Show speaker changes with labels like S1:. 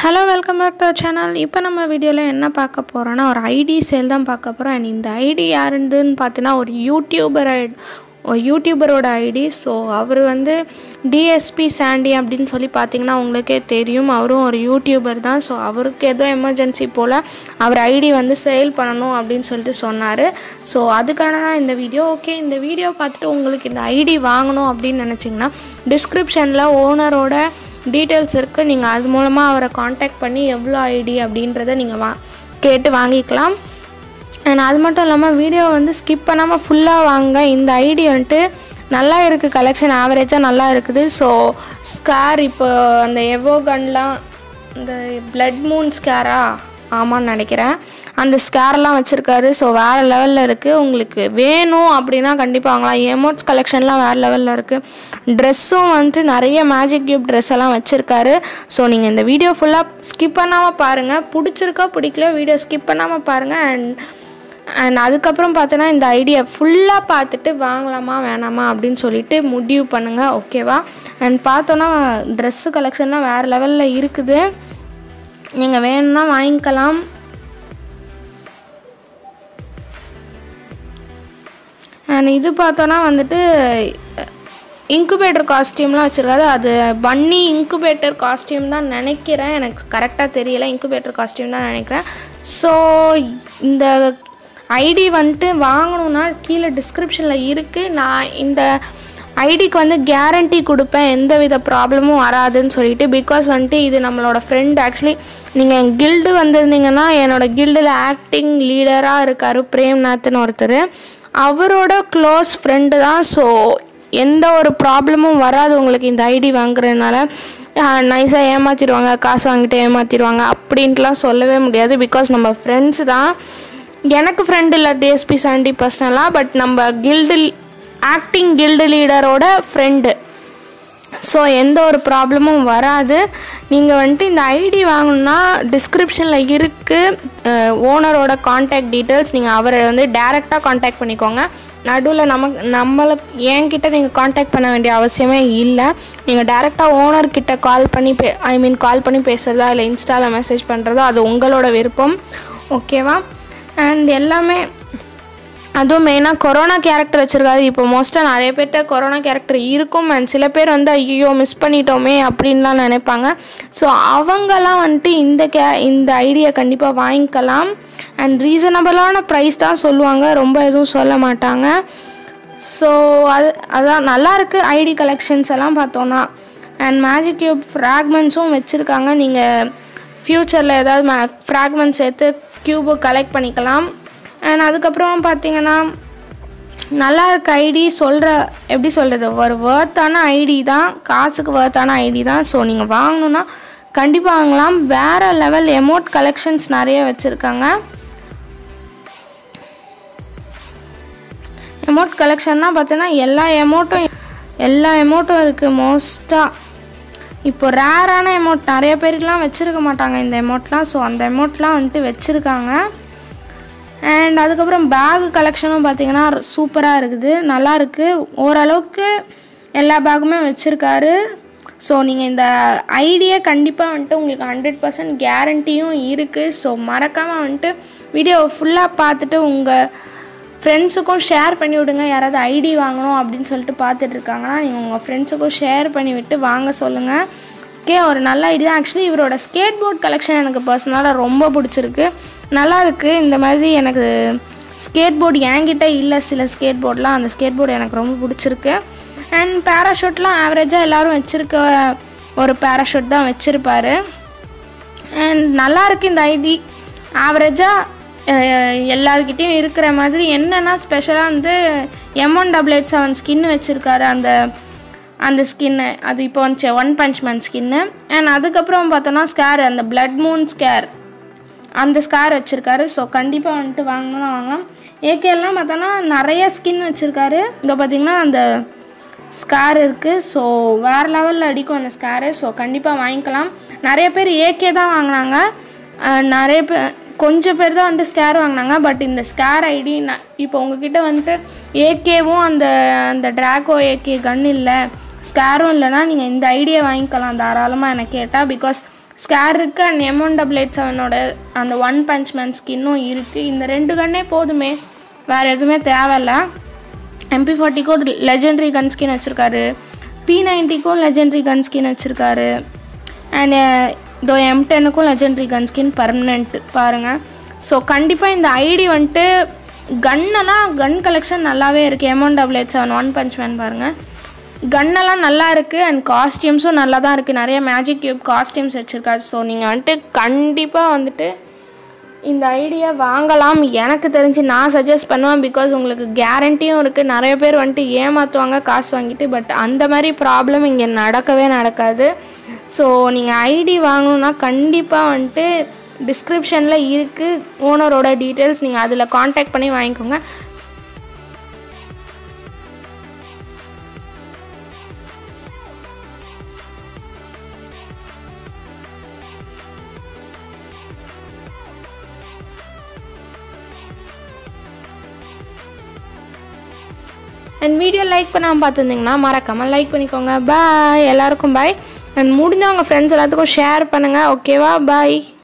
S1: hello welcome back to channel இப்போ நம்ம வீடியோவில் என்ன பார்க்க போகிறோன்னா ஒரு ஐடி சேல் தான் பார்க்க போகிறோம் அண்ட் இந்த ஐடி யாருன்னு பார்த்தீங்கன்னா ஒரு யூடியூபர் ஒரு யூடியூபரோட ஐடி ஸோ அவர் வந்து டிஎஸ்பி சாண்டி அப்படின்னு சொல்லி பார்த்தீங்கன்னா உங்களுக்கே தெரியும் அவரும் ஒரு யூடியூபர் தான் ஸோ அவருக்கு ஏதோ எமர்ஜென்சி போல் அவர் ஐடி வந்து சேல் பண்ணணும் அப்படின்னு சொல்லிட்டு சொன்னார் ஸோ அதுக்கான தான் இந்த வீடியோ ஓகே இந்த வீடியோ பார்த்துட்டு உங்களுக்கு இந்த ஐடி வாங்கணும் அப்படின்னு நினச்சிங்கன்னா டிஸ்கிரிப்ஷனில் ஓனரோட டீட்டெயில்ஸ் இருக்குது நீங்கள் அது மூலமாக அவரை காண்டாக்ட் பண்ணி எவ்வளோ ஐடி அப்படின்றத நீங்கள் வா கேட்டு வாங்கிக்கலாம் அண்ட் அது மட்டும் இல்லாமல் வீடியோ வந்து ஸ்கிப் பண்ணாமல் ஃபுல்லாக வாங்க இந்த ஐடி வந்துட்டு நல்லா இருக்குது கலெக்ஷன் ஆவரேஜாக நல்லா இருக்குது ஸோ ஸ்கேர் இப்போ அந்த எவோ கன்லாம் இந்த பிளட் மூன் ஸ்கேரா ஆமான்னு நினைக்கிறேன் அந்த ஸ்கேர்லாம் வச்சுருக்காரு ஸோ வேறு லெவலில் இருக்குது உங்களுக்கு வேணும் அப்படின்னா கண்டிப்பாக வாங்கலாம் எமோட்ஸ் கலெக்ஷன்லாம் வேறு லெவலில் இருக்குது ட்ரெஸ்ஸும் வந்துட்டு நிறைய மேஜிக் கிஃப்ட் ட்ரெஸ் எல்லாம் வச்சுருக்காரு ஸோ நீங்கள் இந்த வீடியோ ஃபுல்லாக ஸ்கிப் பண்ணாமல் பாருங்கள் பிடிச்சிருக்கா பிடிக்கல வீடியோ ஸ்கிப் பண்ணாமல் பாருங்கள் அண்ட் அண்ட் அதுக்கப்புறம் பார்த்தோன்னா இந்த ஐடியா ஃபுல்லாக பார்த்துட்டு வாங்கலாமா வேணாமா அப்படின்னு சொல்லிட்டு முடிவு பண்ணுங்கள் ஓகேவா அண்ட் பார்த்தோன்னா ட்ரெஸ்ஸு கலெக்ஷன்லாம் வேறு லெவலில் இருக்குது நீங்கள் வேணும்னா வாங்கிக்கலாம் அண்ட் இது பார்த்தோன்னா வந்துட்டு இன்குபேட்டர் காஸ்டியூம்லாம் வச்சுருக்காரு அது பன்னி இன்குபேட்டர் காஸ்டியூம் தான் நினைக்கிறேன் எனக்கு கரெக்டாக தெரியல இன்குபேட்டர் காஸ்டியூம் தான் நினைக்கிறேன் ஸோ இந்த ஐடி வந்துட்டு வாங்கணுன்னா கீழே டிஸ்கிரிப்ஷனில் இருக்குது நான் இந்த ஐடிக்கு வந்து கேரண்டி கொடுப்பேன் எந்த வித ப்ராப்ளமும் வராதுன்னு சொல்லிட்டு பிகாஸ் வந்துட்டு இது நம்மளோட ஃப்ரெண்ட் ஆக்சுவலி நீங்கள் என் கில்டு வந்திருந்தீங்கன்னா என்னோட கில்டில் ஆக்டிங் லீடராக இருக்கார் பிரேம்நாத்னு ஒருத்தர் அவரோட க்ளோஸ் ஃப்ரெண்டு தான் ஸோ எந்த ஒரு ப்ராப்ளமும் வராது உங்களுக்கு இந்த ஐடி வாங்குறதுனால நைஸாக ஏமாற்றிடுவாங்க காசு வாங்கிட்டு ஏமாற்றிடுவாங்க அப்படின்ட்டுலாம் சொல்லவே முடியாது பிகாஸ் நம்ம ஃப்ரெண்ட்ஸ் தான் எனக்கு ஃப்ரெண்ட் இல்லை டிஎஸ்பி சாண்டி பர்சனலாக பட் நம்ம கில்டு ஆக்டிங் கில்டு லீடரோட ஃப்ரெண்டு ஸோ எந்த ஒரு ப்ராப்ளமும் வராது நீங்கள் வந்துட்டு இந்த ஐடி வாங்கணுன்னா டிஸ்கிரிப்ஷனில் இருக்குது ஓனரோட காண்டாக்ட் டீட்டெயில்ஸ் நீங்கள் அவரை வந்து டேரெக்டாக காண்டாக்ட் பண்ணிக்கோங்க நடுவில் நமக்கு நம்மளுக்கு என்கிட்ட நீங்கள் காண்டாக்ட் பண்ண வேண்டிய அவசியமே இல்லை நீங்கள் டேரெக்டாக ஓனர்கிட்ட கால் பண்ணி பே ஐ மீன் கால் பண்ணி பேசுகிறதா இல்லை இன்ஸ்டாவில் மெசேஜ் பண்ணுறதோ அது உங்களோட விருப்பம் ஓகேவா அண்ட் எல்லாமே அதுவும் மெயினாக கொரோனா கேரக்டர் வச்சுருக்காரு இப்போ மோஸ்ட்டாக நிறைய பேர்கிட்ட கொரோனா கேரக்டர் இருக்கும் அண்ட் சில பேர் வந்து ஐயோ மிஸ் பண்ணிட்டோமே அப்படின்லாம் நினைப்பாங்க ஸோ அவங்கெல்லாம் வந்துட்டு இந்த கே இந்த ஐடியா கண்டிப்பாக வாங்கிக்கலாம் அண்ட் ரீசனபிளான ப்ரைஸ் தான் சொல்லுவாங்க ரொம்ப எதுவும் சொல்ல மாட்டாங்க ஸோ அது அதான் நல்லாயிருக்கு ஐடி கலெக்ஷன்ஸ் எல்லாம் பார்த்தோன்னா அண்ட் மேஜிக் கியூப் ஃப்ராக்மெண்ட்ஸும் வச்சுருக்காங்க நீங்கள் ஃப்யூச்சரில் ஏதாவது மே ஃப்ராக்மெண்ட்ஸ் சேர்த்து க்யூபு கலெக்ட் பண்ணிக்கலாம் அண்ட் அதுக்கப்புறம் பார்த்தீங்கன்னா நல்லா இருக்க ஐடி சொல்கிற எப்படி சொல்கிறது ஒரு வேர்த்தான ஐடி தான் காசுக்கு வேர்த்தான ஐடி தான் ஸோ நீங்கள் வாங்கணுன்னா கண்டிப்பாக வாங்கலாம் வேறு லெவல் எமோட் கலெக்ஷன்ஸ் நிறைய வச்சுருக்காங்க எமோட் கலெக்ஷன்னா பார்த்தீங்கன்னா எல்லா எமோட்டும் எல்லா எமோட்டும் இருக்குது மோஸ்ட்டாக இப்போ ரேரான எமௌண்ட் நிறைய பேருக்குலாம் வச்சுருக்க மாட்டாங்க இந்த எமௌண்ட்லாம் ஸோ அந்த எமௌண்ட்லாம் வந்துட்டு வச்சுருக்காங்க அண்ட் அதுக்கப்புறம் பேக் கலெக்ஷனும் பார்த்திங்கன்னா சூப்பராக இருக்குது நல்லா இருக்குது ஓரளவுக்கு எல்லா பேக்குமே வச்சுருக்காரு ஸோ நீங்கள் இந்த ஐடியா கண்டிப்பாக வந்துட்டு உங்களுக்கு ஹண்ட்ரட் பர்சன்ட் கேரண்டியும் இருக்குது ஸோ மறக்காமல் வந்துட்டு வீடியோ ஃபுல்லாக பார்த்துட்டு உங்கள் ஃப்ரெண்ட்ஸுக்கும் ஷேர் பண்ணி விடுங்க யாராவது ஐடி வாங்கணும் அப்படின்னு சொல்லிட்டு பார்த்துட்டு இருக்காங்கன்னா நீங்கள் உங்கள் ஃப்ரெண்ட்ஸுக்கும் ஷேர் பண்ணி விட்டு வாங்க சொல்லுங்கள் ஓகே ஒரு நல்ல ஐடி தான் ஆக்சுவலி இவரோட ஸ்கேட் போர்ட் கலெக்ஷன் எனக்கு பர்சனலாக ரொம்ப பிடிச்சிருக்கு நல்லா இருக்குது இந்த மாதிரி எனக்கு ஸ்கேட் போர்டு என்கிட்ட இல்லை சில ஸ்கேட் போர்டெலாம் அந்த ஸ்கேட் போர்டு எனக்கு ரொம்ப பிடிச்சிருக்கு அண்ட் பேராஷூட்லாம் ஆவரேஜாக எல்லோரும் வச்சுருக்க ஒரு பேராஷூட் தான் வச்சுருப்பாரு அண்ட் நல்லா இருக்குது இந்த ஐடி ஆவரேஜாக எல்லாருக்கிட்டேயும் இருக்கிற மாதிரி என்னென்னா ஸ்பெஷலாக வந்து M one double eight seven skin வச்சுருக்காரு அந்த அந்த ஸ்கின்னு அது இப்போ வந்துச்சு one punch man skin and அதுக்கப்புறம் பார்த்தோன்னா ஸ்கேர் அந்த பிளட் மூன் ஸ்கேர் அந்த ஸ்கேர் வச்சுருக்காரு ஸோ கண்டிப்பாக வந்துட்டு வாங்கணும்னா வாங்கலாம் ஏகேலாம் பார்த்தோன்னா நிறைய ஸ்கின் வச்சுருக்காரு இங்கே பார்த்திங்கன்னா அந்த ஸ்கேர் இருக்குது ஸோ வேறு லெவலில் அடிக்கும் அந்த ஸ்கேரு ஸோ கண்டிப்பாக வாங்கிக்கலாம் நிறைய பேர் ஏகே தான் வாங்கினாங்க நிறைய பேர் கொஞ்சம் பேர் தான் வந்துட்டு ஸ்கேர் வாங்கினாங்க பட் இந்த ஸ்கேர் ஐடி நான் இப்போ உங்ககிட்ட வந்துட்டு ஏகேவும் அந்த அந்த ட்ராகோ ஏகே கன் இல்லை ஸ்கேரும் இல்லைனா நீங்கள் இந்த ஐடியா வாங்கிக்கலாம் தாராளமாக எனக்கு கேட்டால் பிகாஸ் ஸ்கேர் இருக்குது அண்ட் எமௌண்ட் டபுள் எயிட் செவனோட அந்த ஒன் பஞ்ச் மேன் ஸ்கின்னும் இருக்குது இந்த ரெண்டு கன்னே போதுமே வேறு எதுவுமே தேவையில்ல எம்பி ஃபார்ட்டிக்கும் லெஜெண்டரி கன் ஸ்கின் வச்சுருக்காரு பி நைன்ட்டிக்கும் லெஜெண்டரி கன் ஸ்கின் வச்சுருக்காரு அண்ட் இதோ எம் டென்னுக்கும் லெஜெண்டரி கன் ஸ்கின் பர்மனெண்ட் பாருங்கள் ஸோ கண்டிப்பாக இந்த ஐடி வந்துட்டு கன்னெல்லாம் கன் கலெக்ஷன் நல்லாவே இருக்குது amount double eight seven one punch man பாருங்கள் கன்னெல்லாம் நல்லா இருக்குது அண்ட் காஸ்டியூம்ஸும் நல்லா தான் இருக்குது நிறைய மேஜிக் கியூப் காஸ்டியூம்ஸ் வச்சுருக்காரு ஸோ நீங்கள் வந்துட்டு கண்டிப்பாக வந்துட்டு இந்த ஐடியா வாங்கலாம் எனக்கு தெரிஞ்சு நான் சஜஸ்ட் பண்ணுவேன் பிகாஸ் உங்களுக்கு கேரண்டியும் இருக்குது நிறைய பேர் வந்துட்டு ஏமாற்றுவாங்க காசு வாங்கிட்டு பட் அந்த மாதிரி ப்ராப்ளம் இங்கே நடக்கவே நடக்காது ஸோ நீங்கள் ஐடி வாங்கணுன்னா கண்டிப்பாக வந்துட்டு டிஸ்கிரிப்ஷனில் இருக்குது ஓனரோட டீட்டெயில்ஸ் நீங்கள் அதில் காண்டாக்ட் பண்ணி வாங்கிக்கோங்க அண்ட் வீடியோ லைக் பண்ணாமல் பார்த்துருந்தீங்கன்னா மறக்காமல் லைக் பண்ணிக்கோங்க பாய் எல்லாருக்கும் பாய் அண்ட் முடிஞ்சவங்க ஃப்ரெண்ட்ஸ் எல்லாத்துக்கும் ஷேர் பண்ணுங்கள் ஓகேவா பாய்